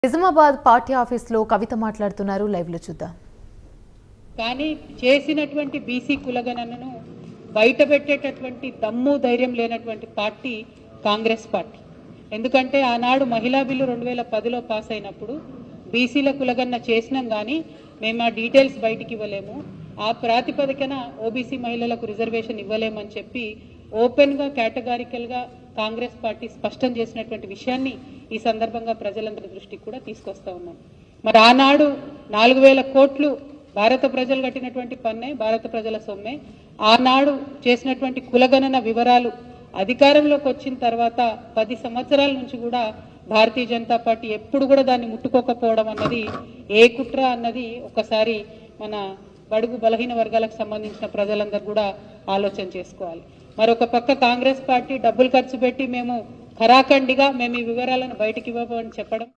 Nizamabad party ఆఫీస్లో కవిత మాట్లాడుతున్నారు లైవ్లో చూద్దాం కానీ చేసినటువంటి బీసీ కులగణనను బయట పెట్టేటటువంటి దమ్ము ధైర్యం లేనటువంటి పార్టీ కాంగ్రెస్ పార్టీ ఎందుకంటే ఆనాడు మహిళా బిల్లు రెండు వేల పదిలో పాస్ అయినప్పుడు బీసీల కులగణన చేసినాం కానీ మేము ఆ డీటెయిల్స్ బయటికి ఇవ్వలేము ఆ ప్రాతిపదికన ఓబీసీ మహిళలకు రిజర్వేషన్ ఇవ్వలేమని చెప్పి ఓపెన్గా కేటగారికల్గా కాంగ్రెస్ పార్టీ స్పష్టం చేసినటువంటి విషయాన్ని ఈ సందర్భంగా ప్రజలందరి దృష్టికి కూడా తీసుకొస్తా ఉన్నాం మరి ఆనాడు నాలుగు వేల కోట్లు భారత ప్రజలు కట్టినటువంటి పన్నే భారత ప్రజల సొమ్మే ఆనాడు చేసినటువంటి కులగణన వివరాలు అధికారంలోకి వచ్చిన తర్వాత పది సంవత్సరాల నుంచి కూడా భారతీయ జనతా పార్టీ ఎప్పుడు కూడా దాన్ని ముట్టుకోకపోవడం అన్నది ఏ కుట్ర అన్నది ఒకసారి మన బడుగు బలహీన వర్గాలకు సంబంధించిన ప్రజలందరూ కూడా ఆలోచన చేసుకోవాలి మరొక పక్క కాంగ్రెస్ పార్టీ డబ్బులు ఖర్చు పెట్టి మేము ఖరాఖండిగా మేము ఈ వివరాలను బయటికి ఇవ్వమని చెప్పడం